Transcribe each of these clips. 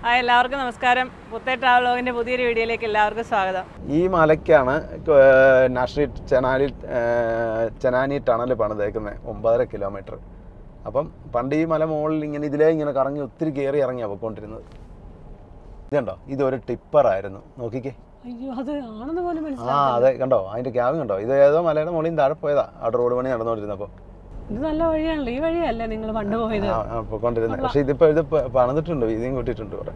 Hi എല്ലാവർക്കും നമസ്കാരം പുത്തേ ട്രാവലോഗിൻ്റെ പുതിയൊരു വീഡിയോയിലേക്ക് എല്ലാവർക്കും സ്വാഗതം ഈ മലയ്ക്കാണ് ഏർ നാഷണൽ ചെനാലി ഏർ ചെനാനി ടണൽ പണിതേക്കുന്നത് ഒമ്പതര കിലോമീറ്റർ അപ്പം പണ്ട് ഈ മല മുകളിൽ ഇങ്ങനെ ഇതിലേ ഇങ്ങനെ കറങ്ങി ഒത്തിരി കയറി ഇറങ്ങിയാണ് പോയിക്കൊണ്ടിരുന്നത് ഇതുണ്ടോ ഇതൊരു ടിപ്പറായിരുന്നു നോക്കിക്കേ അയ്യോ അത് ആണെന്ന് പോലും ആ അതെ കണ്ടോ അതിൻ്റെ ക്യാബ് കണ്ടോ ഇത് ഏതോ മലയുടെ മുകളിൽ നിന്ന് താഴെ പോയതാ അവിടെ റോഡ് പണി നടന്നുകൊണ്ടിരുന്നപ്പോൾ ഇത് നല്ല വഴിയാണല്ലോ ഈ വഴിയല്ലേ നിങ്ങൾ പണ്ട് പോയത് ആ ആ, പോയിക്കൊണ്ടിരുന്നത് പക്ഷേ ഇതിപ്പോൾ ഇത് പ- പണിതിട്ടുണ്ട് ഇതും കൂട്ടിയിട്ടുണ്ട് കുറേ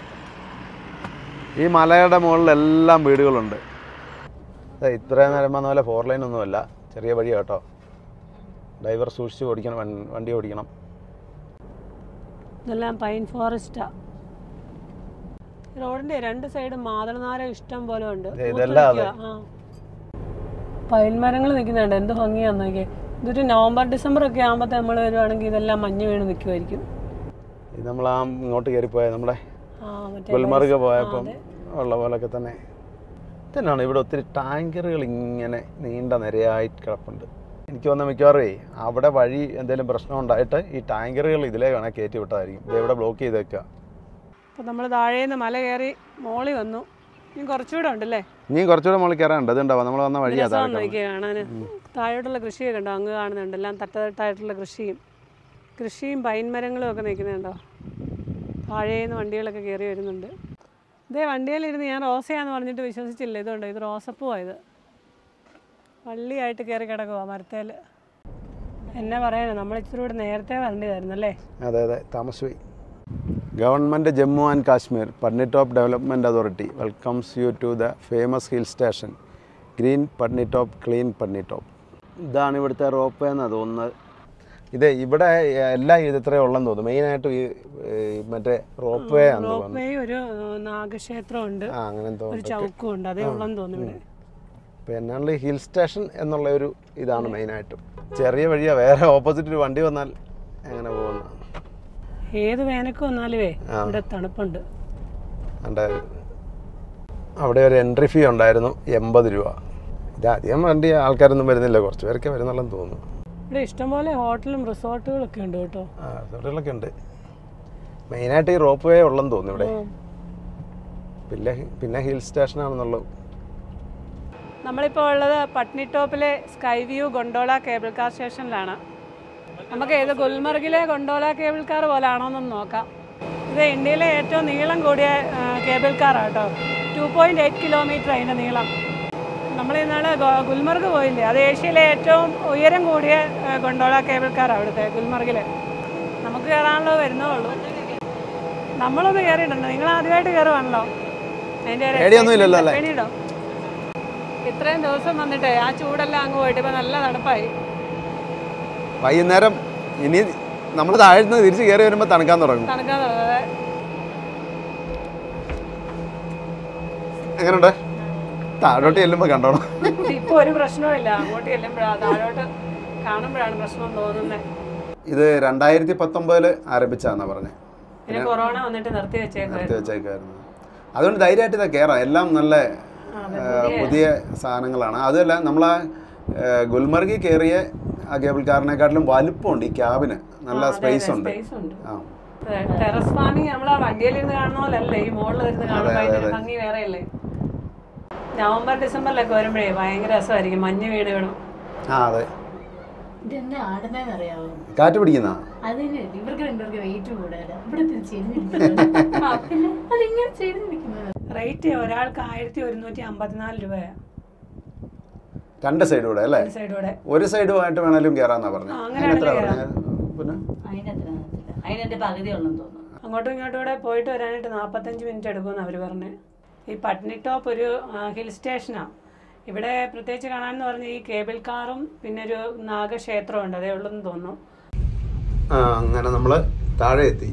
ഈ മലയുടെ മുകളിലെല്ലാം വീടുകളുണ്ട് ദേ ഇത്രയും നേരം വന്ന പോലെ ഫോർ ലൈൻ ഒന്നുമല്ല ചെറിയ വഴിയാ കേട്ടോ ഡ്രൈവർ സൂക്ഷിച്ച് ഓടിക്കണം വൺ- വണ്ടി ഓടിക്കണം ഇതെല്ലാം പൈൻ ഫോറസ്റ്റാ റോഡിന്റെ രണ്ട് സൈഡും മാതളനാര ഇഷ്ടം പോലെ ഉണ്ട് ദേ ഇതെല്ലാം അതെ. പൈൻ മരങ്ങൾ നിൽക്കുന്നുണ്ട് എന്ത് ഭംഗിയാന്ന് നോക്കിയേ ഇതൊരു നവംബർ ഡിസംബർ ഒക്കെ ആകുമ്പോഴത്തെ നമ്മൾ വരുവാണെങ്കിൽ ഇതെല്ലാം മഞ്ഞ് വീണ് നിൽക്കുമായിരിക്കും ഇത് നമ്മൾ ആ ഇങ്ങോട്ട് കയറിപ്പോയ നമ്മുടെ ആ മറ്റേ ഗുൽമർഗ് പോയപ്പം ഉള്ള പോലൊക്കെ തന്നെ തന്നെയാണ് ഇവിടെ ഒത്തിരി ടാങ്കറുകൾ ഇങ്ങനെ നീണ്ട നിരയായി കിടപ്പുണ്ട് എനിക്ക് തോന്നുന്ന മിക്കവാറും അവിടെ വഴി എന്തെങ്കിലും പ്രശ്നം ഉണ്ടായിട്ട് ഈ ടാങ്കറുകൾ ഇതിലേ വേണേൽ കയറ്റി വിട്ടതായിരിക്കും ഇത് ഇവിടെ ബ്ലോക്ക് ചെയ്തേക്കുക അപ്പോൾ നമ്മൾ താഴേന്ന് മല കയറി മോളി വന്നു ഇനി കുറച്ചുകൂടെ ഉണ്ടല്ലേ ഇനിയും കുറച്ചുകൂടെ മുകളിൽ കയറാനുണ്ട് ഇതുണ്ടാവും നമ്മൾ വന്ന വഴിയാ താഴെ രസമാണ് നോക്കിയാൽ കാണാൻ താഴോട്ടുള്ള കൃഷിയൊക്കെ ഉണ്ടോ അങ്ങ് കാണുന്നുണ്ട് എല്ലാം തട്ടതട്ടായിട്ടുള്ള കൃഷിയും കൃഷിയും പൈൻ മരങ്ങളും ഒക്കെ നിൽക്കുന്നുണ്ടോ താഴേന്ന് വണ്ടികളൊക്കെ കയറി വരുന്നുണ്ട് ഇതേ വണ്ടിയിലിരുന്ന് ഞാൻ റോസയാന്ന് പറഞ്ഞിട്ട് വിശ്വസിച്ചില്ല ഇതുണ്ട് ഇത് റോസപ്പൂവാ ഇത് വള്ളിയായിട്ട് കയറി കിടക്കുവാ മരത്തേൽ എന്നാ പറയാനാ നമ്മൾ ഇച്ചിരി കൂടെ നേരത്തെ വരേണ്ടതായിരുന്നു അല്ലേ അതെ അതെ താമസിച്ചുപോയി government Jammu and Kashmir Patnitop development authority welcomes you to the famous hill station green Patnitop clean Patnitop ഇതാണ് ഇവിടുത്തെ റോപ്പ് വേ എന്നാണ് തോന്നുന്നത് ഇത് ഇവിടെ എല്ലാം ഇത് ഇത്രയേ ഉള്ളെന്ന് തോന്നുന്നു മെയിനായിട്ട് ഈ ഈ മറ്റേ റോപ്പ് വേ ആണെന്ന് തോന്നുന്നു റോപ്പ് വേ ഒരു ഏഹ്, നാഗക്ഷേത്രമുണ്ട് ആ അങ്ങനെ ഒരു തോന്നുന്നു ചൗക്കും ഉണ്ട് അതേ ഉള്ളെന്ന് തോന്നുന്നു ഇവിടെ പിന്നെ ഈ ഹിൽ സ്റ്റേഷൻ എന്നുള്ള ഒരു ഇതാണ് മെയിനായിട്ടും ചെറിയ വഴിയാ വേറെ ഓപ്പോസിറ്റ് ഒരു വണ്ടി വന്നാൽ അങ്ങനെ പോകുന്ന ഏത് വേനൽക്ക് വന്നാലുവേ ഇവിടെ തണുപ്പുണ്ട് ഉണ്ട് അവിടെ ഒരു എൻട്രി ഫീ ഉണ്ടായിരുന്നു എൺപത് രൂപ ഇത് അധികം വണ്ടി ആൾക്കാരൊന്നും വരുന്നില്ല കുറച്ച് പേരൊക്കെ വരുന്നുള്ളെന്ന് തോന്നുന്നു ഇവിടെ ഇഷ്ടംപോലെ ഹോട്ടലും റിസോർട്ടുകളും ഒക്കെ ഉണ്ട് കേട്ടോ ആ റിസോർട്ടുകളൊക്കെ ഉണ്ട് മെയിനായിട്ട് ഈ റോപ്പ് വേ ഉള്ളെന്ന് തോന്നുന്നു ഇവിടെ പിന്നെ പിന്നെ ഹിൽ സ്റ്റേഷനാണെന്നുള്ളത് നമ്മളിപ്പോൾ ഉള്ളത് പട്നിടോപ്പിലെ sky view gondola cable car സ്റ്റേഷനിലാണ് നമുക്ക് ഏത് ഗുൽമർഗിലെ ഗൊണ്ടോള കേബിൾ കാർ പോലാണോ എന്നൊന്ന് നോക്കാം ഇത് ഇന്ത്യയിലെ ഏറ്റവും നീളം കൂടിയ ആ, കേബിൾ കാറാണ് കേട്ടോ ടു പോയിൻറ്റ് എയ്റ്റ് കിലോമീറ്റർ അതിൻ്റെ നീളം നമ്മൾ ഇന്നാൾ ഗുൽമർഗ് പോയില്ലേ അത് ഏഷ്യയിലെ ഏറ്റവും ഉയരം കൂടിയ ആ, ഗൊണ്ടോള കേബിൾ കാറാണ് അവിടുത്തെ ഗുൽമർഗിൽ നമുക്ക് കയറാനുള്ളത് വരുന്നേ ഉള്ളൂ നമ്മളൊന്ന് കയറിയിട്ടുണ്ട് നിങ്ങൾ ആദ്യമായിട്ട് കയറുവാണല്ലോ അതിൻ്റെ ഒരു പേടിയൊന്നും ഇല്ലല്ലോ അല്ലേ? പേടിയുണ്ടോ ഇത്രയും ദിവസം വന്നിട്ടേ ആ ചൂടെല്ലാം അങ്ങ് പോയിട്ട് ഇപ്പൊ നല്ല തണുപ്പായി വൈകുന്നേരം ഇനി നമ്മൾ താഴെ നിന്ന് തിരിച്ച് കയറി വരുമ്പോൾ തണുക്കാൻ തുടങ്ങും തണുക്കാൻ തുടങ്ങാതെ എങ്ങനെയുണ്ട് താഴോട്ട് ചെല്ലുമ്പോൾ കണ്ടോണം ഇപ്പൊ ഒരു പ്രശ്നവും ഇല്ല അങ്ങോട്ട് ചെല്ലുമ്പോഴാ താഴോട്ട് കാണുമ്പോഴാണ് പ്രശ്നം തോന്നുന്നത് ഇത് രണ്ടായിരത്തി പത്തൊമ്പതിൽ ആരംഭിച്ചാന്നാ പറഞ്ഞത് പിന്നെ കൊറോണ വന്നിട്ട് നിർത്തി വെച്ചേക്കുവായിരുന്നു നിർത്തി വെച്ചേക്കായിരുന്നു അതുകൊണ്ട് ധൈര്യമായിട്ട് ഇതാ കയറാം എല്ലാം നല്ല ആ, പുതിയ സാധനങ്ങളാണ് അതുമല്ല നമ്മളെ ഗുൽമർഗിൽ കയറിയ ആ കേബിൾ കാറിനെക്കാട്ടിലും വലുപ്പമുണ്ട് ഈ ക്യാബിന് നല്ല സ്പേസ് ഉണ്ട് സ്പേസ് ഉണ്ട് ആ ടെറസ് ഫാമിംഗ് നമ്മൾ ആ വണ്ടിയിലിരുന്ന് കാണുന്ന പോലെ അല്ലേ ഈ മുകളിൽ ഇരുന്ന് കാണുമ്പോൾ അതിന്റെ ഭംഗി വേറെ അല്ലേ നവംബർ ഡിസംബറിലൊക്കെ വരുമ്പോഴേ ഭയങ്കര രസമായിരിക്കും മഞ്ഞ് വീട് വീണു ആ അതെ ഇതെന്നെ ആടുന്നതെന്ന് അറിയാവോ കാറ്റ് പിടിക്കുന്ന അതിന് ഇവർക്ക് രണ്ടുപേർക്ക് വെയിറ്റ് കൂടുതലാ ഇവിടെ ചെരിഞ്ഞിരിക്കുന്നത് പിന്നെ അതിങ്ങനെ ചെരിഞ്ഞിരിക്കുന്നത് റേറ്റ് ഒരാൾക്ക് ആയിരത്തി ഒരുന്നൂറ്റി അമ്പത്തിനാല് രൂപയാണ് രണ്ട് സൈഡൂടെ അല്ലേ ഒരു സൈഡൂടെ ഒരു സൈഡുമായിട്ട് വേണേലും കയറാന്നാ പറഞ്ഞത് ആ, അതിനെത്ര പറഞ്ഞത് പിന്നെ അതിനത്ര നടത്തില്ല അതിനെന്റെ പകുതി ഉള്ളെന്ന് തോന്നുന്നു അങ്ങോട്ടും ഇങ്ങോട്ടും കൂടെ പോയിട്ട് വരാനായിട്ട് നാൽപ്പത്തഞ്ച് മിനിറ്റ് എടുക്കുമെന്ന് അവർ പറഞ്ഞു ഈ പട്നി ടോപ്പ് ഒരു ഹിൽ സ്റ്റേഷനാണ് ഇവിടെ പ്രത്യേകിച്ച് കാണാനെന്ന് പറഞ്ഞാൽ ഈ കേബിൾ കാറും പിന്നെ ഒരു നാഗക്ഷേത്രവും ഉണ്ട് അതേ ഉള്ളെന്ന് തോന്നുന്നു ആ അങ്ങനെ നമ്മൾ താഴെ എത്തി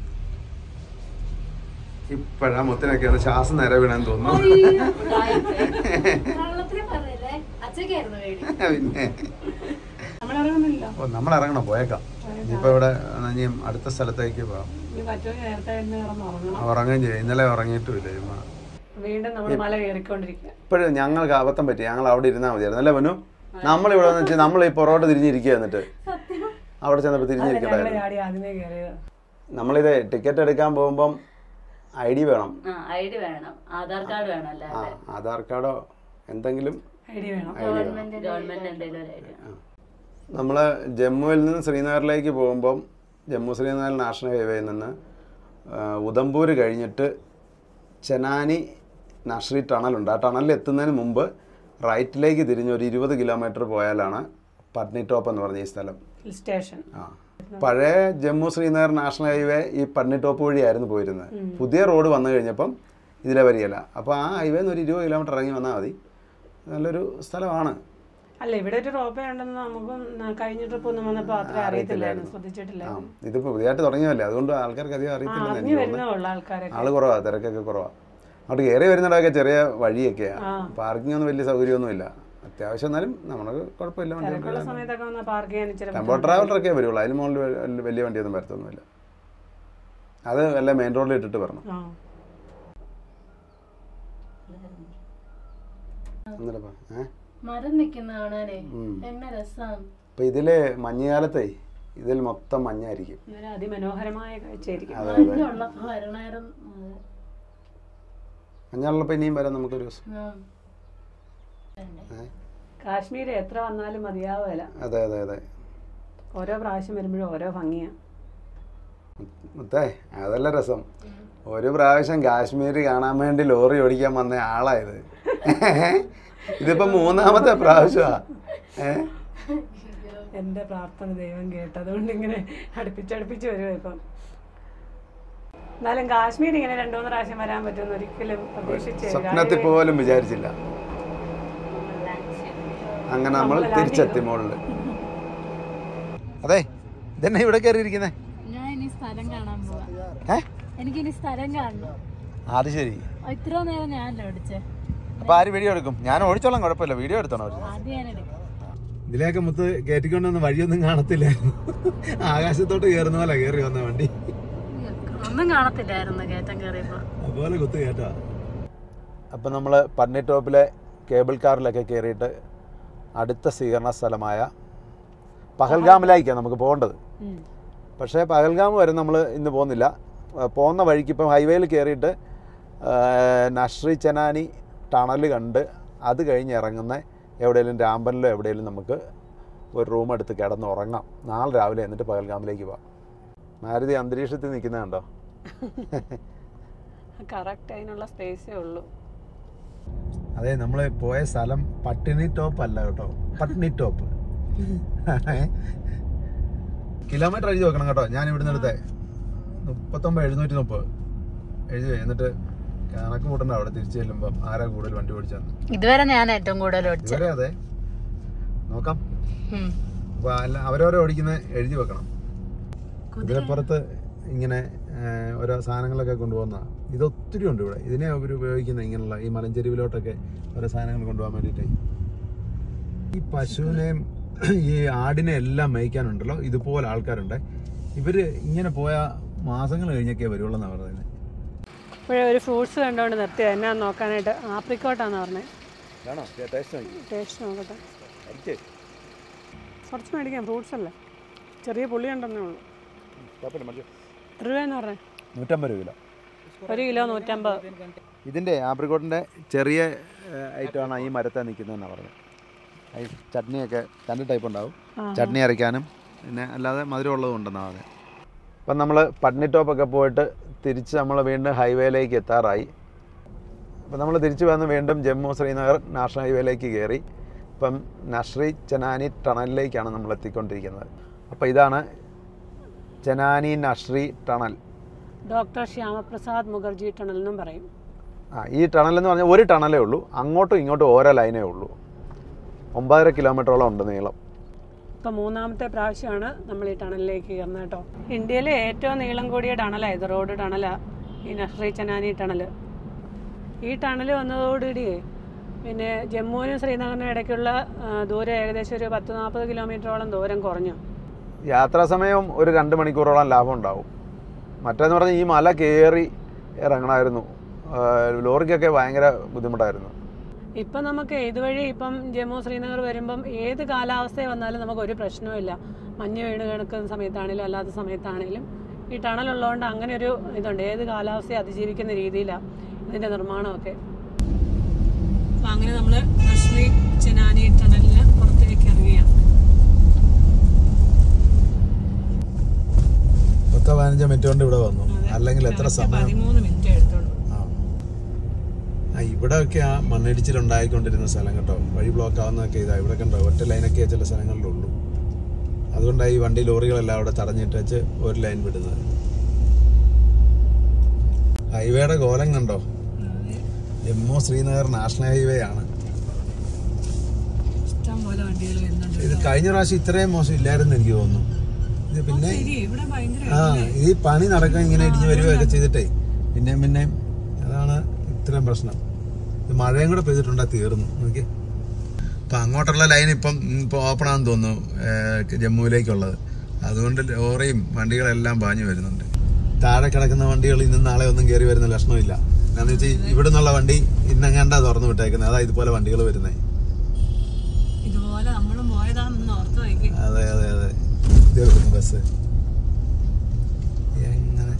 ഇപ്പോഴാ മുത്തിനൊക്കെയാണ് ശ്വാസം നേരെ വീണെന്ന് തോന്നുന്നു കള്ളത്തിന് പറയല്ലേ അച്ഛക്കായിരുന്നു പേടി പിന്നെ നമ്മൾ ഇറങ്ങുന്നില്ല ഓ നമ്മൾ ഇറങ്ങണം പോയേക്കാം ഇനിയിപ്പോൾ ഇവിടെ ഇനി അടുത്ത സ്ഥലത്തേക്ക് പോകാം ഇനി പറ്റുമെങ്കിൽ നേരത്തെ ഇന്ന് കിടന്ന് ഉറങ്ങണം ഉറങ്ങുകയും ചെയ്യും ഇന്നലെ ഉറങ്ങിയിട്ടുമില്ല ചുമ്മാ വീണ്ടും നമ്മൾ മല കയറിക്കൊണ്ടിരിക്കുക ഇപ്പോഴും ഞങ്ങൾക്ക് അബദ്ധം പറ്റി ഞങ്ങൾ അവിടെ ഇരുന്നാൽ മതിയായിരുന്നു അല്ലേ മനു നമ്മളിവിടെ വന്ന് വെച്ചാൽ നമ്മൾ ഈ പൊറോട്ട തിരിഞ്ഞിരിക്കുക എന്നിട്ട് അവിടെ ചെന്നപ്പോൾ ഞങ്ങൾ തിരിഞ്ഞിരിക്കണ്ടായിരുന്നു ചാടി ആദ്യമേ കയറിയത് നമ്മളിത് ടിക്കറ്റ് എടുക്കാൻ പോകുമ്പം ഐ ഡി വേണം ആ ഐ ഡി വേണം ആധാർ കാർഡ് വേണം ആ അല്ലാതെ ആധാർ കാർഡോ എന്തെങ്കിലും ഐ ഡി വേണം ഗവൺമെന്റ് എന്തെങ്കിലും ഒരു ഐ ഡി നമ്മൾ ജമ്മുവിൽ നിന്ന് ശ്രീനഗറിലേക്ക് പോകുമ്പം ജമ്മു ശ്രീനഗർ നാഷണൽ ഹൈവേയിൽ നിന്ന് ആ, ഉധംപൂർ കഴിഞ്ഞിട്ട് ചെനാനി നഷ്രി ടണലുണ്ട് ആ ടണലിൽ എത്തുന്നതിന് മുമ്പ് റൈറ്റിലേക്ക് തിരിഞ്ഞ് ഒരു ഇരുപത് കിലോമീറ്റർ പോയാലാണ് പട്നി ടോപ്പ് എന്ന് പറഞ്ഞ ഈ സ്ഥലം ഹിൽ സ്റ്റേഷൻ ആ പഴയ ജമ്മു ശ്രീനഗർ നാഷണൽ ഹൈവേ ഈ പട്നി ടോപ്പ് വഴിയായിരുന്നു പോയിരുന്നത് പുതിയ റോഡ് വന്നു കഴിഞ്ഞപ്പം ഇതിലെ വരികയില്ല അപ്പോൾ ആ ഹൈവേന്ന് ഒരു ഇരുപത് കിലോമീറ്റർ ഇറങ്ങി വന്നാൽ മതി നല്ലൊരു സ്ഥലമാണ് അല്ല ഇവിടെ ഒരു റോപ്പേ ഉണ്ടെന്ന് നമുക്ക് ന- കഴിഞ്ഞ ട്രിപ്പ് ഒന്നും വന്നപ്പോൾ അത്ര അറിയത്തില്ലായിരുന്നു ശ്രദ്ധിച്ചിട്ടില്ല ആ ഇതിപ്പോൾ പുതിയതായിട്ട് തുടങ്ങിയതല്ലേ അതുകൊണ്ട് ആൾക്കാർക്ക് അധികം അറിയത്തില്ലെന്ന് അറിഞ്ഞു എനിക്ക് തോന്നുന്നു വരുന്നേ ഉള്ളു ആൾക്കാരൊക്കെ ആള് കുറവാ തിരക്കൊക്കെ കുറവാ അങ്ങോട്ട് കയറി വരുന്നിടമൊക്കെ ചെറിയ വഴിയൊക്കെയാ ആ. പാർക്കിംഗ് ഒന്നും വലിയ സൗകര്യമൊന്നുമില്ല അത്യാവശ്യം എന്നാലും നമുക്ക് കുഴപ്പമില്ല വണ്ടി തിരക്കുള്ള സമയത്തൊക്കെ വന്നാൽ പാർക്ക് ചെയ്യാൻ ഇച്ചിരി ടെമ്പോ ട്രാവലറൊക്കെ വരുള്ളൂ അതിന് മുകളിൽ വ- വലിയ വണ്ടിയൊന്നും വരത്തൊന്നുമില്ല അത് വല്ല മെയിൻ റോഡിൽ ഇട്ടിട്ട് വരണം ആ എന്നിട്ടപ്പാ ഏഹ് മരം നിക്കുന്ന കാണാനേ ഉം. എന്നെ രസാണ് അപ്പം ഇതില് മഞ്ഞുകാലത്തെ ഇതിൽ മൊത്തം മഞ്ഞായിരിക്കും ഒരു അതിമനോഹരമായ കാഴ്ചയായിരിക്കും അതെ അതെ മഞ്ഞുള്ളപ്പോ വരണേരം മഞ്ഞുള്ളപ്പോൾ ഇനിയും വരാം നമുക്കൊരു ദിവസം ഏ? കാശ്മീർ എത്ര വന്നാലും മതിയാവില്ല അതെ അതെ അതെ ഓരോ പ്രാവശ്യം വരുമ്പോഴും ഓരോ ഭംഗിയാ മുത്തേ അതല്ല രസം ഒരു പ്രാവശ്യം കാശ്മീർ കാണാൻ വേണ്ടി ലോറി ഓടിക്കാൻ വന്ന ആളായത് ഇതിപ്പോ മൂന്നാമത്തെ പ്രാവശ്യമാ ഏ എൻ്റെ പ്രാർത്ഥന ദൈവം കേട്ടു അതുകൊണ്ട് ഇങ്ങനെ അടുപ്പിച്ചടുപ്പിച്ച് വരുമോ ഇപ്പം എന്നാലും കാശ്മീർ ഇങ്ങനെ രണ്ടു മൂന്ന് പ്രാവശ്യം വരാൻ പറ്റുമെന്ന് ഒരിക്കലും പ്രതീക്ഷിച്ചില്ല സ്വപ്നത്തിൽ പോലും വിചാരിച്ചില്ല അങ്ങനെ നമ്മൾ തിരിച്ചെത്തി മുകളില് അതെ ഇതന്നെ ഇവിടെ കയറിയിരിക്കുന്നേ ഞാൻ ഇനി സ്ഥലം കാണാൻ പോവാ ഏ എനിക്ക് ഇനി സ്ഥലം കാണണം അത് ശരി ഇത്ര നേരം ഞാനല്ലോ ഓടിച്ചേ അപ്പൊ ആര് വീഡിയോ എടുക്കും ഞാൻ ഓടിച്ചോളാം കുഴപ്പമില്ല വീഡിയോ എടുത്തോണോ ആദ്യം ഞാൻ എടുക്കാം ഇതിലേക്ക് മുത്ത് കയറ്റിക്കൊണ്ടൊന്ന് വഴിയൊന്നും കാണത്തില്ലായിരുന്നു ആകാശത്തോട്ട് കയറുന്ന പോലെ കയറി വന്ന വണ്ടി ഒന്നും കാണത്തില്ലായിരുന്നു കയറ്റം കയറിയപ്പോ അതുപോലെ കുത്ത് കയറ്റാ അപ്പം നമ്മൾ പട്നി ടോപ്പിലെ കേബിൾ കാറിലൊക്കെ കയറിയിട്ട് അടുത്ത സ്വീകരണ സ്ഥലമായ പഹൽഗാമിലേക്കാണ് നമുക്ക് പോകേണ്ടത് ഉം. പക്ഷേ പഹൽഗാം വരെ നമ്മൾ ഇന്ന് പോകുന്നില്ല ആ, പോകുന്ന വഴിക്ക് ഇപ്പം ഹൈവേയിൽ കയറിയിട്ട് ആ, നഷ്രി ചെനാനി ടണൽ കണ്ട് അത് കഴിഞ്ഞ് ഇറങ്ങുന്ന എവിടെയെങ്കിലും രാമ്പനിലോ എവിടെയെങ്കിലും നമുക്ക് ഒരു റൂം എടുത്ത് കിടന്ന് ഉറങ്ങാം നാളെ രാവിലെ എന്നിട്ട് പഹൽഗാമിലേക്ക് പോവാം മാരുതി അന്തരീക്ഷത്തിൽ നിൽക്കുന്നത് കണ്ടോ കറക്റ്റ് അതിനുള്ള സ്പേസേ ഉള്ളൂ അതെ നമ്മൾ പോയ സ്ഥലം പട്ടിണി ടോപ്പ് അല്ല കേട്ടോ പട്ടിണി ടോപ്പ് കിലോമീറ്റർ എഴുതി വെക്കണം കേട്ടോ ഞാൻ ഇവിടുന്ന് എടുത്തേ മുപ്പത്തൊമ്പത് എഴുന്നൂറ്റി മുപ്പത് എഴുതി വെ. എന്നിട്ട് കണക്ക് കൂട്ടണ്ട അവിടെ തിരിച്ചു ചെല്ലുമ്പം ആരാ കൂടുതൽ വണ്ടി ഓടിച്ചെന്ന് ഇതുവരെ ഞാൻ ഏറ്റവും കൂടുതൽ ഓടിച്ചത് ഇവരെ അതെ നോക്കാം അപ്പൊ അല്ല അവരവരെ ഓടിക്കുന്ന എഴുതി വെക്കണം കുതിരപ്പുറത്ത് ഇങ്ങനെ ആ, ഓരോ സാധനങ്ങളൊക്കെ കൊണ്ടുപോകുന്ന ഇത് ഒത്തിരി ഉണ്ട് ഇവിടെ ഇതിനെ അവർ ഉപയോഗിക്കുന്ന ഇങ്ങനെയുള്ള ഈ മലഞ്ചെരുവിലോട്ടൊക്കെ ഓരോ സാധനങ്ങൾ കൊണ്ടുപോകാൻ വേണ്ടിയിട്ട് ഈ പശുവിനെയും ഈ ആടിനെ എല്ലാം മേയ്ക്കാനുണ്ടല്ലോ ഇതുപോലെ ആൾക്കാരുണ്ട് ഇവര് ഇങ്ങനെ പോയ മാസങ്ങൾ കഴിഞ്ഞൊക്കെ വരുള്ളൂ എന്നാണ് പറയുന്നത് ഇപ്പോഴേ ഒരു ഫ്രൂട്ട്സ് കണ്ടുകൊണ്ട് നിർത്തിയത് എന്നാ നോക്കാനായിട്ട് ആപ്രിക്കോട്ടാന്ന് പറഞ്ഞത് ആണോ ടേസ്റ്റ് ടേസ്റ്റ് നോക്കട്ടെ കുറച്ച് മേടിക്കാം ഫ്രൂട്ട്സ് അല്ലേ ചെറിയ പുളി ഉണ്ടെന്നേ ഉള്ളൂ എത്ര രൂപയെന്ന് പറഞ്ഞേ നൂറ്റമ്പത് രൂപ കിലോ ഒരു കിലോ നൂറ്റമ്പത് ഇതിൻ്റെ ആപ്രിക്കോട്ടിൻ്റെ ചെറിയ ഐറ്റമാണ് ഈ മരത്തെ നിൽക്കുന്നതെന്നാണ് പറഞ്ഞത് ഈ ചട്നിയൊക്കെ രണ്ട് ടൈപ്പ് ഉണ്ടാവും ചട്നി അരയ്ക്കാനും പിന്നെ അല്ലാതെ മധുരമുള്ളതും ഉണ്ടെന്നാണ് പറഞ്ഞത് അപ്പം നമ്മൾ പട്നി ടോപ്പൊക്കെ പോയിട്ട് തിരിച്ച് നമ്മൾ വീണ്ടും ഹൈവേയിലേക്ക് എത്താറായി അപ്പം നമ്മൾ തിരിച്ച് വന്ന് വീണ്ടും ജമ്മു ശ്രീനഗർ നാഷണൽ ഹൈവേയിലേക്ക് കയറി ഇപ്പം നഷ്രി ചെനാനി ടണലിലേക്കാണ് നമ്മൾ എത്തിക്കൊണ്ടിരിക്കുന്നത് അപ്പോൾ ഇതാണ് Chenani Nashri tunnel doctor Shyama Prasad Mukherjee tunnel എന്നും പറയും ആ ഈ ടണൽ എന്ന് പറഞ്ഞാൽ ഒരു ടണലേ ഉള്ളൂ അങ്ങോട്ടും ഇങ്ങോട്ടും ഓരോ ലൈനേ ഉള്ളൂ ഒമ്പതര കിലോമീറ്ററോളം ഉണ്ട് നീളം ഇപ്പം മൂന്നാമത്തെ പ്രാവശ്യമാണ് നമ്മൾ ഈ ടണലിലേക്ക് കയറുന്നത് കേട്ടോ ഇന്ത്യയിലെ ഏറ്റവും നീളം കൂടിയ ടണലാണ് ഇത് റോഡ് ടണലാണ് ഈ നഷ്രി ചനാനി ടണൽ ഈ ടണൽ വന്നതോടുകൂടി പിന്നെ ജമ്മുവിനും ശ്രീനഗറിനും ഇടയ്ക്കുള്ള ആ, ദൂരം ഏകദേശം ഒരു പത്ത് നാൽപ്പത് കിലോമീറ്ററോളം ദൂരം കുറഞ്ഞു യാത്രാ സമയം ഒരു രണ്ട് മണിക്കൂറോളം ലാഭം ഉണ്ടാവും മറ്റേന്ന് പറഞ്ഞാൽ ഈ മല കയറി ഇറങ്ങണമായിരുന്നു ആ, ലോറിക്കൊക്കെ ഭയങ്കര ബുദ്ധിമുട്ടായിരുന്നു ഇപ്പം നമുക്ക് ഇതുവഴി ഇപ്പം ജമ്മു ശ്രീനഗർ വരുമ്പം ഏത് കാലാവസ്ഥ വന്നാലും നമുക്ക് ഒരു പ്രശ്നവുമില്ല മഞ്ഞ് വീണ് കിടക്കുന്ന സമയത്താണെങ്കിലും അല്ലാത്ത സമയത്താണെങ്കിലും ഈ ടണലുള്ളതുകൊണ്ട് അങ്ങനെ ഒരു ഇതുണ്ട് ഏത് കാലാവസ്ഥയെ അതിജീവിക്കുന്ന രീതിയിലാണ് ഇതിൻ്റെ നിർമ്മാണമൊക്കെ അപ്പം അങ്ങനെ നമ്മൾ നസ്രി ചെനാനി ടണലിന് പുറത്തേക്ക് ഇറങ്ങിയാണ് പത്തോ പതിനഞ്ചോ മിനിറ്റ് കൊണ്ട് ഇവിടെ വന്നു അല്ലെങ്കിൽ എത്ര സമയം പതിമൂന്ന് മിനിറ്റ് എടുത്തോളൂ ആ. ആ ഇവിടെയൊക്കെ ആ മണ്ണിടിച്ചിലുണ്ടായിക്കൊണ്ടിരുന്ന സ്ഥലം കേട്ടോ വഴി ബ്ലോക്ക് ആവുന്നതൊക്കെ ഇതാ ഇവിടെ കണ്ടോ ഒറ്റ ലൈനൊക്കെ ചില സ്ഥലങ്ങളിലുള്ളൂ അതുകൊണ്ടാണ് ഈ വണ്ടി ലോറികളെല്ലാം അവിടെ തടഞ്ഞിട്ട് വെച്ച് ഒരു ലൈൻ വിടുന്നത് ഹൈവേയുടെ കോലം കണ്ടോ ജമ്മു ശ്രീനഗർ നാഷണൽ ഹൈവേ ആണ് ഇഷ്ടം പോലെ വണ്ടികൾ വരുന്നുണ്ട് ഇത് കഴിഞ്ഞ പ്രാവശ്യം ഇത്രയും മോശം ഇല്ലായിരുന്നു എനിക്ക് തോന്നുന്നു ഇത് പിന്നെ ശരി ഇവിടെ ഭയങ്കര ആ ഈ പണി നടക്കാൻ ഇങ്ങനെ ഇടിഞ്ഞു വരികയൊക്കെ ചെയ്തിട്ടേ പിന്നെയും പിന്നെയും അതാണ് ഇത്രയും പ്രശ്നം ഇത് മഴയും കൂടെ പെയ്തിട്ടുണ്ടാ തീർന്നു നോക്കി ഇപ്പൊ അങ്ങോട്ടുള്ള ലൈൻ ഇപ്പം ഇപ്പൊ ഓപ്പൺ ആണെന്ന് തോന്നുന്നു ഏഹ് ജമ്മുവിലേക്കുള്ളത് അതുകൊണ്ട് ലോറിയും വണ്ടികളെല്ലാം പാഞ്ഞു വരുന്നുണ്ട് താഴെ കിടക്കുന്ന വണ്ടികൾ ഇന്നും നാളെ ഒന്നും കയറി വരുന്ന ലക്ഷണമില്ല എന്താന്ന് വെച്ചാൽ ഇവിടെ നിന്നുള്ള വണ്ടി ഇന്നെങ്ങാണ്ടാ തുറന്നു വിട്ടേക്കുന്നത് അതാ ഇതുപോലെ വണ്ടികൾ വരുന്നത് ഇതുപോലെ നമ്മളും പോയതാണെന്ന് ഓർത്ത് വയ്ക്കും അതെ അതെ അതെ ഇത് എടുക്കുന്നു ബസ് എങ്ങനെ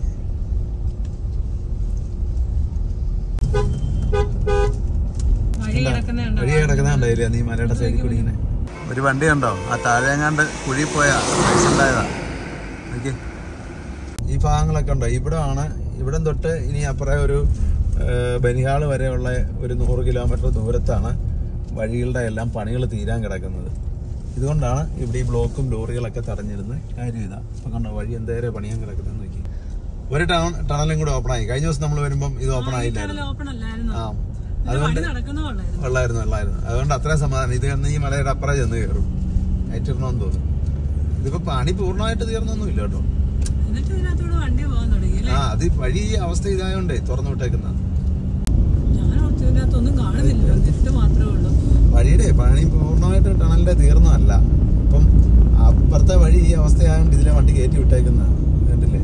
വഴി കിടക്കുന്നുണ്ട് വഴി കിടക്കുന്നുണ്ടോ ഇല്ല നീ മലയുടെ സൈഡിൽ കൂടി ഇങ്ങനെ ഒരു വണ്ടി കണ്ടോ ആ താഴെങ്ങാണ്ട് കുഴി പോയാ പൈസ ഉണ്ടായതാ നോക്കി ഈ ഭാഗങ്ങളൊക്കെ ഉണ്ടോ ഇവിടെ ആണ് ഇവിടെ തൊട്ട് ഇനി അപ്പുറം ഒരു ഏഹ്, ബനിഹാള് വരെയുള്ള ഒരു നൂറ് കിലോമീറ്റർ ദൂരത്താണ് വഴികളുടെ എല്ലാം പണികൾ തീരാൻ കിടക്കുന്നത് ഇതുകൊണ്ടാണ് ഇവിടെ ഈ ബ്ലോക്കും ലോറികളൊക്കെ തടഞ്ഞിരുന്നത് കാര്യം ഇതാ ഇപ്പൊ കണ്ടോ വഴി എന്തേരം പണിയാൻ കിടക്കുന്നത് നോക്കി ഒരു ടണൽ ടണലും കൂടെ ഓപ്പൺ ആയി കഴിഞ്ഞ ദിവസം നമ്മൾ വരുമ്പം ഇത് ഓപ്പൺ ആയില്ലായിരുന്നു ഓപ്പൺ അല്ലായിരുന്നു ആ ഇത് അതുകൊണ്ട് പണി നടക്കുന്നുള്ളായിരുന്നു വെള്ളമായിരുന്നു വെള്ളമായിരുന്നു അതുകൊണ്ട് അത്രയും സമാധാനം ഇത് കാരണം ഈ മലയുടെ അപ്പുറം ചെന്ന് കയറും കയറ്റിടണമെന്ന് തോന്നുന്നു ഇതിപ്പോ പണി പൂർണ്ണമായിട്ട് തീർന്നൊന്നും ഇല്ല കേട്ടോ എന്നിട്ട് ഇതിനകത്തൂടെ വണ്ടി പോകാൻ തുടങ്ങി അല്ലേ ആ അത് വഴി ഈ അവസ്ഥ ഇതായോണ്ടേ തുറന്നു വിട്ടേക്കുന്ന ഞാൻ ഓർത്ത് ഇതിനകത്തൊന്നും കാണുന്നില്ല എന്നിട്ട് മാത്രമേ ഉള്ളൂ വഴിയുടെ പണി പൂർണ്ണമായിട്ട് ടണലിന്റെ തീർന്നതല്ല ഇപ്പം അപ്പുറത്തെ വഴി ഈ അവസ്ഥയായോണ്ട് ഇതിലെ വണ്ടി കയറ്റി വിട്ടേക്കുന്ന കണ്ടില്ലേ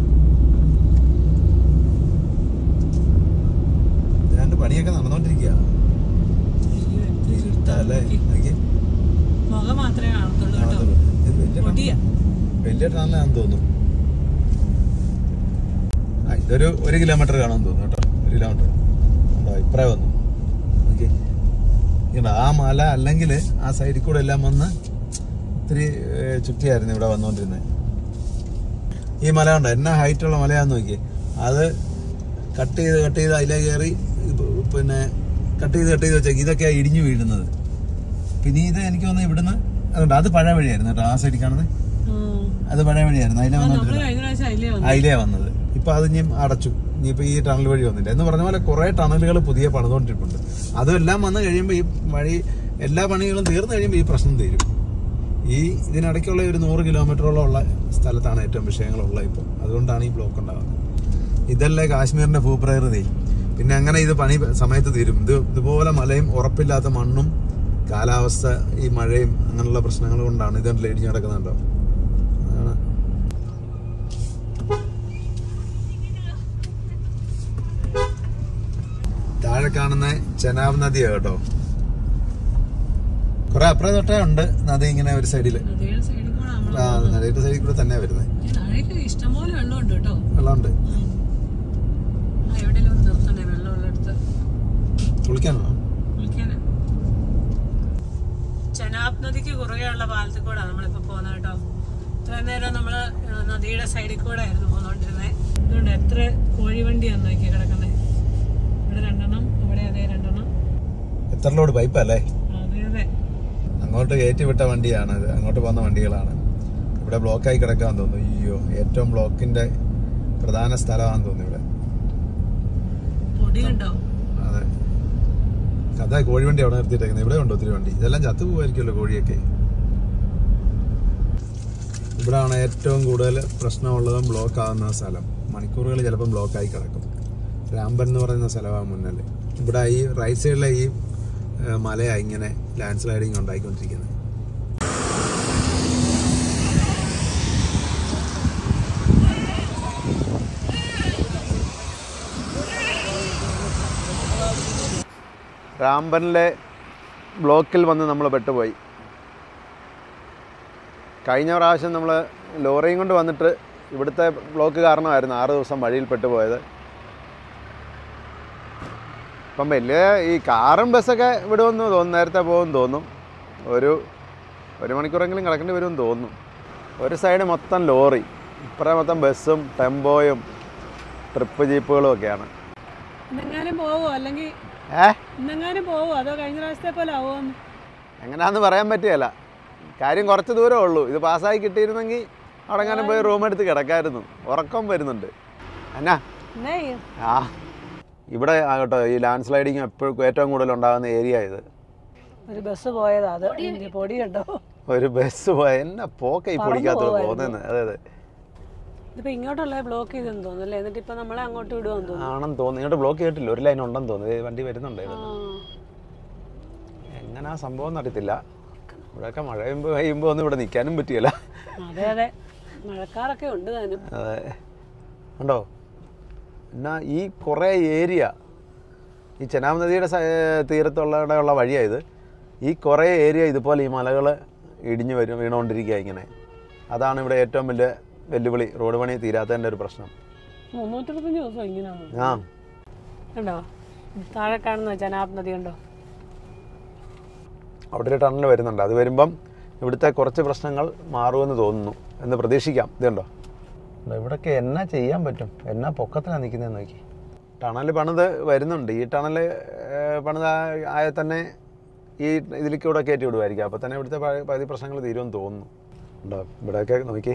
ഏതാണ്ട് പണിയൊക്കെ നടന്നോണ്ടിരിക്കുക അയ്യോ, എന്ത് ഇരുട്ടാ. അല്ലേ നോക്കിയേ. പുക മാത്രമേ കാണത്തുള്ളൂ ആ, കേട്ടോ അത് ഇത് വലിയ പൊടിയാ. ടണൽ- വലിയ ടണലാണെന്ന് തോന്നുന്നു ആ ഇതൊരു ഒരു കിലോമീറ്റർ കാണുമെന്ന് തോന്നുന്നു കേട്ടോ ഒരു കിലോമീറ്റർ ഉണ്ടോ ഇപ്പറേ വന്നു നോക്കിയേ. ഇങ്ങട് ആ മല അല്ലെങ്കിൽ ആ സൈഡിൽ കൂടെ എല്ലാം വന്ന് ഇത്തിരി ഏ, ചുറ്റിയായിരുന്നു ഇവിടെ വന്നുകൊണ്ടിരുന്നത് ഈ മല ഉണ്ടോ എന്നാ ഹൈറ്റുള്ള മലയാന്ന് നോക്കിയേ അത് കട്ട് ചെയ്ത് കട്ട് ചെയ്ത് അതിലേ കയറി ഇപ്പൊ പിന്നെ കട്ട് ചെയ്ത് കട്ട് ചെയ്ത് വെച്ചേക്ക് ഇതൊക്കെയാ ഇടിഞ്ഞു വീഴുന്നത് പിന്നെ ഇത് എനിക്ക് തോന്നുന്നു ഇവിടുന്ന് അതുകൊണ്ട് അത് പഴയ വഴിയായിരുന്നു കേട്ടോ ആ സൈഡിൽ കാണുന്നത് ഉം. അത് പഴയ വഴിയായിരുന്നു അതിലെ ആ, നമ്മള് വന്നോണ്ടിരുന്നത് കഴിഞ്ഞ പ്രാവശ്യം അതിലേ വന്നു അതിലേ വന്നത് ഇപ്പൊ അത് ഇനി അടച്ചു ഇനിയിപ്പോ ഈ ടണൽ വഴി വന്നില്ല എന്ന് പറഞ്ഞ പോലെ കുറെ ടണലുകൾ പുതിയ പണിതുകൊണ്ടിരിപ്പുണ്ട് അതുമെല്ലാം വന്നു കഴിയുമ്പോൾ ഈ വഴി എല്ലാ പണികളും തീർന്നു കഴിയുമ്പോൾ ഈ പ്രശ്നം തീരും ഈ ഇതിനിടയ്ക്കുള്ള ഒരു നൂറ് കിലോമീറ്ററോളം ഉള്ള സ്ഥലത്താണ് ഏറ്റവും വിഷയങ്ങളുള്ളത് ഇപ്പോൾ അതുകൊണ്ടാണ് ഈ ബ്ലോക്ക് ഉണ്ടാകുന്നത് ഇതല്ലേ കാശ്മീരിന്റെ ഭൂപ്രകൃതി പിന്നെ അങ്ങനെ ഇത് പണി സമയത്ത് തീരും ഇത് ഇതുപോലെ മലയും ഉറപ്പില്ലാത്ത മണ്ണും കാലാവസ്ഥ ഈ മഴയും അങ്ങനെയുള്ള പ്രശ്നങ്ങൾ കൊണ്ടാണ് ഇതല്ലേ ഇടിഞ്ഞു കിടക്കുന്നുണ്ടോ അതാണ് താഴെ കാണുന്ന ചെനാബ് നദിയാ കേട്ടോ കുറെ അപ്പുറം തൊട്ടേ ഉണ്ട് നദി ഇങ്ങനെ ഒരു സൈഡില് നദിയുടെ സൈഡിൽ കൂടെ നമ്മൾ ആ നദിയുടെ സൈഡിൽ കൂടെ തന്നെ വരുന്നത് താഴേക്ക് ഇഷ്ടംപോലെ വെള്ളമുണ്ട് കേട്ടോ വെള്ളമുണ്ട് ആ, എവിടെയെങ്കിലും ഒന്ന് നിർത്തണേ വെള്ളമുള്ളടുത്ത് കുളിക്കാനാണോ വിളിക്കാനാ ചെനാബ് നദിക്ക് കുറുകെയുള്ള പാലത്തിൽ കൂടെ നമ്മളിപ്പോ പോകുന്നത് കേട്ടോ ഇത്രയും നേരം നമ്മള് ആ, നദിയുടെ സൈഡിൽ കൂടെ ആയിരുന്നു പോന്നോണ്ടിരുന്നത് അതുകൊണ്ട് എത്ര കോഴിവണ്ടിയാന്ന് നോക്കി കിടക്കുന്നത് ഇവിടെ രണ്ടെണ്ണം ഇവിടെ അതേ രണ്ടെണ്ണം എത്ര ലോഡ് പൈപ്പല്ലേ അതെ അതെ അങ്ങോട്ട് കയറ്റി വിട്ട വണ്ടിയാണ് ഇത് അങ്ങോട്ട് പോകുന്ന വണ്ടികളാണ് ഇവിടെ ബ്ലോക്കായി കിടക്കാൻ തോന്നുന്നു അയ്യോ ഏറ്റവും ബ്ലോക്കിന്റെ പ്രധാന സ്ഥലമാണെന്ന് തോന്നുന്നു ഇവിടെ പൊടി ഉണ്ടോ അതെ അതാ കോഴിവണ്ടി അവിടെ നിർത്തിയിട്ടേക്കുന്നത് ഇവിടെ ഉണ്ടോ ഒത്തിരി വണ്ടി ഇതെല്ലാം ചത്തു പോകുമായിരിക്കുമല്ലോ കോഴിയൊക്കെ ഇവിടാണ് ഏറ്റവും കൂടുതൽ പ്രശ്നമുള്ളതും ബ്ലോക്ക് ആകുന്ന സ്ഥലം മണിക്കൂറുകൾ ചിലപ്പം ബ്ലോക്കായി കിടക്കും രാമ്പൻ എന്ന് പറയുന്ന സ്ഥലമാണ് മുന്നിൽ ഇവിടെ ഈ റൈറ്റ് സൈഡിലെ ഈ ഏഹ്, മലയാ ഇങ്ങനെ ലാൻഡ് സ്ലൈഡിങ് ഉണ്ടായിക്കൊണ്ടിരിക്കുന്നത് രാമ്പനിലെ ബ്ലോക്കിൽ വന്ന് നമ്മൾ പെട്ടുപോയി കഴിഞ്ഞ പ്രാവശ്യം നമ്മൾ ലോറിയും കൊണ്ട് വന്നിട്ട് ഇവിടുത്തെ ബ്ലോക്ക് കാരണമായിരുന്നു ആറ് ദിവസം വഴിയിൽ പെട്ടുപോയത് ഇപ്പം വലിയ ഈ കാറും ബസ്സൊക്കെ വിടുമെന്ന് തോന്നുന്നു നേരത്തെ പോകുമെന്ന് തോന്നും ഒരു ഒരു മണിക്കൂറെങ്കിലും കിടക്കേണ്ടി വരുമെന്ന് തോന്നുന്നു ഒരു സൈഡ് മൊത്തം ലോറി ഇപ്പറേ മൊത്തം ബസ്സും ടെമ്പോയും ട്രിപ്പ് ജീപ്പുകളും ഒക്കെയാണ് ഇന്നെങ്ങാനും പോവോ അല്ലെങ്കിൽ ഏ ഇന്നെങ്ങാനും പോവോ അതോ കഴിഞ്ഞ പ്രാവശ്യത്തെ പോലെ ആവുമോ എങ്ങനെയാണെന്ന് പറയാൻ പറ്റുകയില്ല കാര്യം കുറച്ച് ദൂരമേ ഉള്ളൂ ഇത് പാസ്സായി കിട്ടിയിരുന്നെങ്കിൽ അവിടെ എങ്ങാനും പോയി റൂം എടുത്ത് കിടക്കായിരുന്നു ഉറക്കം വരുന്നുണ്ട് എന്നാ എന്നാ ചെയ്യും? ആ ഇവിടെ ആകട്ടോ ഈ ലാൻഡ് സ്ലൈഡിങ് എപ്പോഴും ഏറ്റവും കൂടുതൽ ഉണ്ടാകുന്ന ഏരിയ ഇത് ഒരു ബസ് പോയതാ അത് ഇതിന്റെ പൊടി കണ്ടോ ഒരു ബസ് പോയ എന്നാ പോക്ക ഈ പറന്ന് പൊടിക്കാത്ത പോവായിരുന്നു. പോകുന്നതെന്ന് അതെ അതെ ഇതിപ്പോ ഇങ്ങോട്ടുള്ള ബ്ലോക്ക് ചെയ്തെന്ന് തോന്നുന്നു അല്ലേ എന്നിട്ട് ഇപ്പൊ നമ്മളെ അങ്ങോട്ട് വിടുമെന്ന് തോന്നുന്നു ആണെന്ന് തോന്നുന്നു ഇങ്ങോട്ട് ബ്ലോക്ക് ചെയ്തിട്ടില്ല ഒരു ലൈൻ ഉണ്ടെന്ന് തോന്നുന്നു ദേ വണ്ടി വരുന്നുണ്ട് ഇത് ആ. എങ്ങനെയാ സംഭവം എന്നറിയത്തില്ല ഇവിടെയൊക്കെ മഴ പെയ്യുമ്പോൾ പെയ്യുമ്പോൾ ഒന്നും ഇവിടെ നിൽക്കാനും പറ്റിയല്ല അതെ അതെ മഴക്കാറൊക്കെ ഉണ്ട് താനും അതെ ഉണ്ടോ എന്നാ ഈ കുറേ ഏരിയ ഈ ചെനാബ് നദിയുടെ സ- തീരത്തുള്ള വഴിയാണ് ഇത് ഈ കുറേ ഏരിയ ഇതുപോലെ ഈ മലകൾ ഇടിഞ്ഞ് വരും വീണുകൊണ്ടിരിക്കുക ഇങ്ങനെ അതാണ് ഇവിടെ ഏറ്റവും വലിയ വെല്ലുവിളി റോഡ് പണി തീരാത്തതിൻ്റെ ഒരു പ്രശ്നം മുന്നൂറ്റിരുപത്തഞ്ച് ദിവസം ഇങ്ങനെയാണ് ആ കണ്ടോ താഴെ കാണുന്ന ജനാബ് നദി കണ്ടോ അവിടെ ഒരു ടണൽ വരുന്നുണ്ട് അത് വരുമ്പം ഇവിടുത്തെ കുറച്ച് പ്രശ്നങ്ങൾ മാറുമെന്ന് തോന്നുന്നു എന്ന് പ്രതീക്ഷിക്കാം ഇതുണ്ടോ ദാ ഇവിടൊക്കെ എന്നാ ചെയ്യാൻ പറ്റും എന്നാ പൊക്കത്തിലാണ് നിൽക്കുന്നതെന്ന് നോക്കി ടണൽ പണിത് വരുന്നുണ്ട് ഈ ടണൽ പണിത് ആ- ആയാൽ തന്നെ ഈ ഇതിലേക്ക് കൂടെ കയറ്റി വിടുമായിരിക്കും അപ്പോൾ തന്നെ ഇവിടുത്തെ പ- പകുതി പ്രശ്നങ്ങൾ തീരുമെന്ന് തോന്നുന്നു ഉണ്ടോ ഇവിടെയൊക്കെ നോക്കി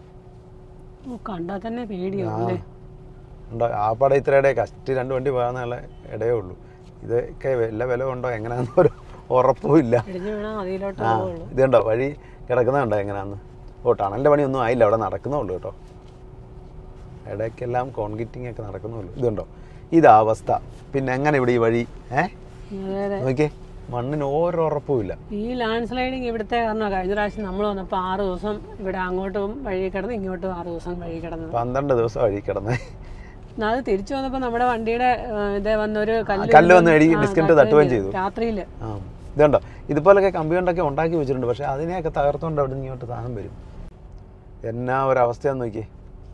ഓ, കണ്ടാ തന്നെ പേടിയാവും ആ അല്ലേ ഉണ്ടോ ആ പട ഇത്ര ഇടയെ കഷ്ടി രണ്ട് വണ്ടി പോകാന്നുള്ള ഇടയേ ഉള്ളൂ ഇതൊക്കെ വല്ല വില ഉണ്ടോ എങ്ങനെയാണെന്ന് ഒരു ഉറപ്പും ഇല്ല ഇടിഞ്ഞു വീണാ നദിയിലോട്ട് ആ പോവുള്ളൂ ഇത് കണ്ടോ വഴി കിടക്കുന്നുണ്ടോ എങ്ങനെയാന്ന് ഓ ടണലിൻ്റെ പണിയൊന്നും ആയില്ല അവിടെ നടക്കുന്നുള്ളൂ കേട്ടോ ഇടയ്ക്കെല്ലാം കോൺക്രീറ്റിംഗ് ഒക്കെ നടക്കുന്നുള്ളൂ ഇതുണ്ടോ ഇതാ അവസ്ഥ പിന്നെ എങ്ങനെ ഇവിടെ ഈ വഴി ഏ അതെ അതെ നോക്കിയേ മണ്ണിന് ഓരോ ഉറപ്പും ഇല്ല ഈ ലാൻഡ് സ്ലൈഡിങ് ഇവിടുത്തെ കാരണം കഴിഞ്ഞ പ്രാവശ്യം നമ്മൾ വന്നപ്പോൾ ആറ് ദിവസം ഇവിടെ അങ്ങോട്ടും വഴി കിടന്ന് ഇങ്ങോട്ടും ആറ് ദിവസം വഴി കിടന്നത് പന്ത്രണ്ട് ദിവസം വഴി കിടന്നേ എന്നാ അത് തിരിച്ചു വന്നപ്പോൾ നമ്മുടെ വണ്ടിയുടെ ആ, ഇതേ വന്നൊരു കല്ല് കല്ല് വന്ന് വീണ് ഇടി- ആ, ബിസ്ക്കറ്റ് തട്ടുകയും തട്ടുകയും ചെയ്തു. ചെയ്തു. രാത്രിയില് ആ ഇതുണ്ടോ ഇതുപോലൊക്കെ കമ്പി കൊണ്ടൊക്കെ ഉണ്ടാക്കി വെച്ചിട്ടുണ്ട് പക്ഷേ അതിനെയൊക്കെ തകർത്തുകൊണ്ട് അവിടെ നിന്ന് ഇങ്ങോട്ട് സാധനം വരും എന്നാ ഒരവസ്ഥയാന്ന് നോക്കിയേ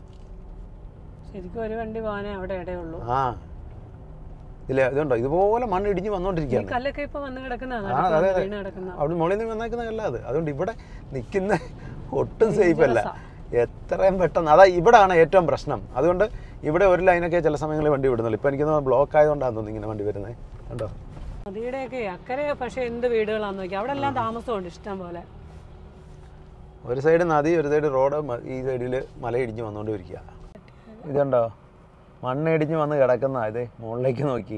ശരിക്കും ഒരു വണ്ടി പോകാനേ അവിടെ ഇടയുള്ളൂ ആ ഇല്ല ഇതുണ്ടോ ഇതുപോലെ മണ്ണ് ഇടിഞ്ഞ് ഈ വന്നുകൊണ്ടിരിക്കുകയാണ് കല്ലൊക്കെ ഇപ്പൊ വന്ന് കിടക്കുന്നതാണ് ആ, അതെ, അതെ. വീണ് കിടക്കുന്ന അവിടെ മുകളിൽ നിന്ന് വന്നേക്കുന്ന അല്ല അത് അതുകൊണ്ട് ഇവിടെ നിൽക്കുന്ന ഒട്ടും സേഫ് അല്ല എത്രയും പെട്ടെന്ന് അതാ ഇവിടാണ് ഏറ്റവും പ്രശ്നം അതുകൊണ്ട് ഇവിടെ ഒരു ലൈനൊക്കെ ചില സമയങ്ങളിൽ വണ്ടി വിടുന്നുള്ളൂ ഇപ്പം എനിക്ക് ബ്ലോക്ക് ആയതുകൊണ്ടാണ് തോന്നുന്നു ഇങ്ങനെ വണ്ടി വരുന്നത് കണ്ടോ നദിയുടെയൊക്കെ അക്കരെ പക്ഷെ എന്ത് വീടുകളാന്ന് നോക്കി അവിടെ എല്ലാം താമസമുണ്ട് ഇഷ്ടം പോലെ ഒരു സൈഡ് നദി ഒരു സൈഡ് റോഡ് മ- ഈ സൈഡിൽ മല ഇടിഞ്ഞ് വന്നുകൊണ്ടിരിക്കുക ഇതുണ്ടോ മണ്ണ് ഇടിഞ്ഞ് വന്ന് കിടക്കുന്ന ഇത് മുകളിലേക്ക് നോക്കി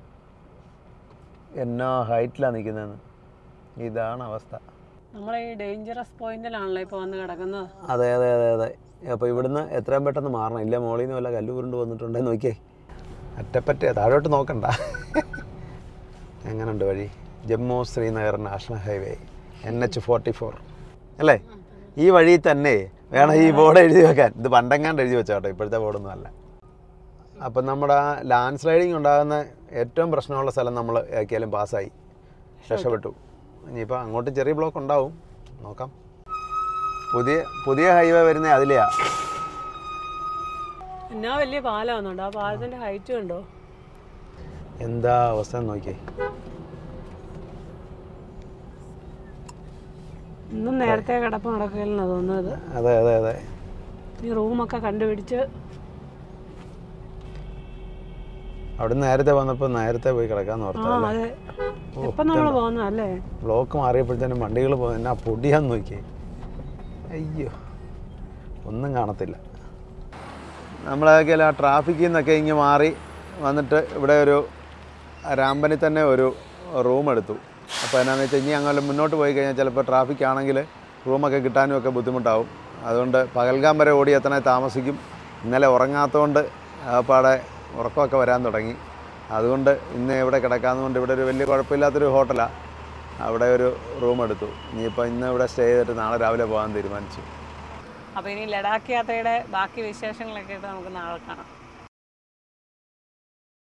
എന്നാ ഹൈറ്റിലാണ് നിൽക്കുന്നതെന്ന് ഇതാണ് അവസ്ഥ നമ്മളെ ഈ ഡേഞ്ചറസ് പോയിന്റിലാണല്ലോ ഇപ്പൊ വന്ന് കിടക്കുന്നത് അതെ അതെ അതെ അതെ അപ്പോൾ ഇവിടുന്ന് എത്രയും പെട്ടെന്ന് മാറണം ഇല്ല മോളിൽ നിന്ന് വല്ല കല്ല് ഉരുണ്ട് വന്നിട്ടുണ്ടെന്ന് നോക്കിയേ അറ്റപ്പറ്റ താഴോട്ട് നോക്കണ്ട എങ്ങനെയുണ്ട് വഴി Jammu Srinagar national highway N H forty four അല്ലേ ഈ വഴി തന്നെ വേണം ഈ ബോർഡ് എഴുതി വെക്കാൻ ഇത് പണ്ടെങ്ങാണ്ട് എഴുതി വെച്ചോട്ടോ ഇപ്പോഴത്തെ ബോർഡൊന്നും അല്ല അപ്പം നമ്മുടെ ആ ലാൻഡ് സ്ലൈഡിങ് ഉണ്ടാകുന്ന ഏറ്റവും പ്രശ്നമുള്ള സ്ഥലം നമ്മൾ ഏക്കിയാലും പാസ്സായി രക്ഷപ്പെട്ടു ഇനിയിപ്പോൾ അങ്ങോട്ട് ചെറിയ ബ്ലോക്ക് ഉണ്ടാവും നോക്കാം പുതിയ പുതിയ ഹൈവേ വരുന്ന അതിലെയാ എന്നാ വലിയ പാലം വന്നുണ്ട് ആ പാലത്തിന്റെ ഹൈറ്റ് കണ്ടോ എന്താ അവസ്ഥ എന്ന് നോക്കിയേ ഇന്നും നേരത്തെ കിടപ്പ് നടക്കില്ലെന്നാ തോന്നുന്നത് അതെ അതെ അതെ ഈ റൂമൊക്കെ കണ്ടുപിടിച്ച് അവിടെ നേരത്തെ വന്നപ്പോൾ നേരത്തെ പോയി കിടക്കാന്ന് ആ ഓർത്തല്ലേ അതെ എപ്പം നമ്മൾ പോകുന്നതല്ലേ ബ്ലോക്ക് മാറിയപ്പോഴത്തേനും വണ്ടികൾ പോകുന്ന എന്നാ പൊടിയാന്ന് നോക്കിയേ അയ്യോ ഒന്നും കാണത്തില്ല നമ്മളൊക്കെ ആ ട്രാഫിക്കിൽ നിന്നൊക്കെ ഇങ്ങ് മാറി വന്നിട്ട് ഇവിടെ ഒരു രാമ്പനി തന്നെ ഒരു റൂം എടുത്തു അപ്പോൾ എന്നാന്ന് വെച്ചാൽ ഇനി അങ്ങനെ മുന്നോട്ട് പോയി കഴിഞ്ഞാൽ ചിലപ്പോൾ ട്രാഫിക് ആണെങ്കിൽ റൂമൊക്കെ കിട്ടാനും ഒക്കെ ബുദ്ധിമുട്ടാവും അതുകൊണ്ട് പകൽഗാം വരെ ഓടി എത്തണേ താമസിക്കും ഇന്നലെ ഉറങ്ങാത്തതുകൊണ്ട് പാടെ ഉറക്കമൊക്കെ വരാൻ തുടങ്ങി അതുകൊണ്ട് ഇന്ന് ഇവിടെ കിടക്കാമെന്നുകൊണ്ട് ഇവിടെ ഒരു വലിയ കുഴപ്പമില്ലാത്തൊരു ഹോട്ടലാണ് അവിടെ ഒരു റൂം എടുത്തു ഇനിയിപ്പോൾ ഇന്ന് ഇവിടെ സ്റ്റേ ചെയ്തിട്ട് നാളെ രാവിലെ പോകാൻ തീരുമാനിച്ചു അപ്പോൾ ഇനി ലഡാക്ക് യാത്രയുടെ ബാക്കി വിശേഷങ്ങളൊക്കെ ആയിട്ട് നമുക്ക് നാളെ കാണാം